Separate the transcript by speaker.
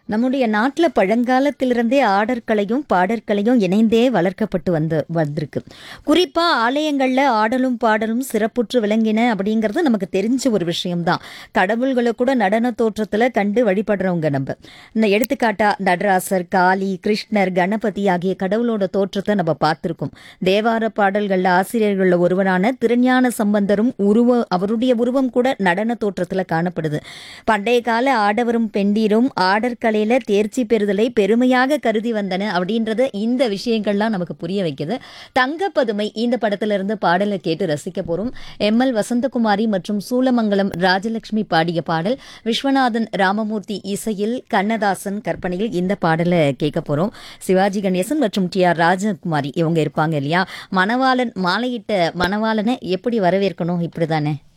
Speaker 1: நம்முடைய நாட்டில் பழங்காலத்திலிருந்தே ஆடற்கலையும் பாடற்கலையும் இணைந்தே வளர்க்கப்பட்டு வந்து வந்திருக்கு குறிப்பாக ஆலயங்களில் ஆடலும் பாடலும் சிறப்புற்று விளங்கின அப்படிங்கிறது நமக்கு தெரிஞ்ச ஒரு விஷயம்தான் கடவுள்களை கூட நடன தோற்றத்தில் கண்டு வழிபடுறவங்க நம்ம இந்த எடுத்துக்காட்டா நடராசர் காளி கிருஷ்ணர் கணபதி ஆகிய கடவுளோட தோற்றத்தை நம்ம பார்த்துருக்கோம் தேவார பாடல்களில் ஆசிரியர்களில் ஒருவரான திருஞான சம்பந்தரும் உருவ அவருடைய உருவம் கூட நடன தோற்றத்தில் காணப்படுது பண்டைய கால ஆடவரும் பெண்டீரும் ஆடற்கலையில் தேர்ச்சி பெறுதலை பெருமையாக கருதி வந்தன அப்படின்றத இந்த விஷயங்கள்லாம் நமக்கு புரிய வைக்குது தங்கப்பதுமை இந்த படத்துல இருந்து பாடலை கேட்டு ரசிக்க போறோம் எம் எல் வசந்தகுமாரி மற்றும் சூலமங்கலம் ராஜலட்சுமி பாடிய பாடல் விஸ்வநாதன் ராமமூர்த்தி இசையில் கண்ணதாசன் கற்பனையில் இந்த பாடலை கேட்க போறோம் சிவாஜி கணேசன் மற்றும் டி ஆர் ராஜகுமாரி இவங்க இருப்பாங்க இல்லையா மணவாளன் மாலையிட்ட மணவாளனை எப்படி வரவேற்கணும் இப்படிதானே